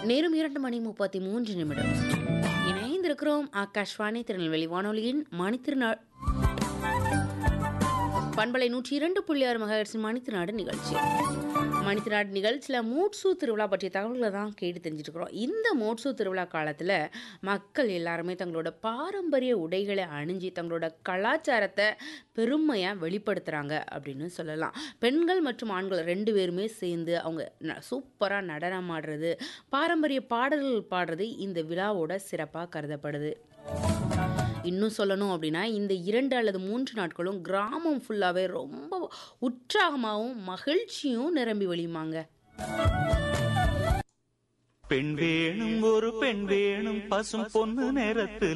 நேரம் இரண்டு மணி முப்பத்தி மூன்று நிமிடம் இணைந்திருக்கிறோம் ஆகாஷ்வாணி திருநெல்வேலி வானொலியின் மணித்திருநாள் பண்பலை நூற்றி இரண்டு புள்ளி ஆறு மகாஹெர்ட்ஸின் மணித்திருநாடு நிகழ்ச்சி மணித்திருநாடு நிகழ்ச்சியில் மூட்சு திருவிழா பற்றிய தகவல்களை தான் கேட்டு தெரிஞ்சுட்டு இருக்கிறோம் இந்த மூட்சு திருவிழா காலத்தில் மக்கள் எல்லாருமே தங்களோட பாரம்பரிய உடைகளை அணிஞ்சு தங்களோட கலாச்சாரத்தை பெருமையாக வெளிப்படுத்துகிறாங்க அப்படின்னு சொல்லலாம் பெண்கள் மற்றும் ஆண்கள் ரெண்டு பேருமே சேர்ந்து அவங்க சூப்பராக நடனம் ஆடுறது பாரம்பரிய பாடல்கள் பாடுறது இந்த விழாவோட சிறப்பாக கருதப்படுது இன்னும் சொல்லணும் அப்படின்னா இந்த இரண்டு அல்லது மூன்று நாட்களும் கிராமம் ஃபுல்லாகவே ரொம்ப உற்சாகமாகவும் மகிழ்ச்சியும் நிரம்பி வழியுமாங்க பெண் வேணும் ஒரு பெண் வேணும் பசும் பொண்ணு நேரத்தில்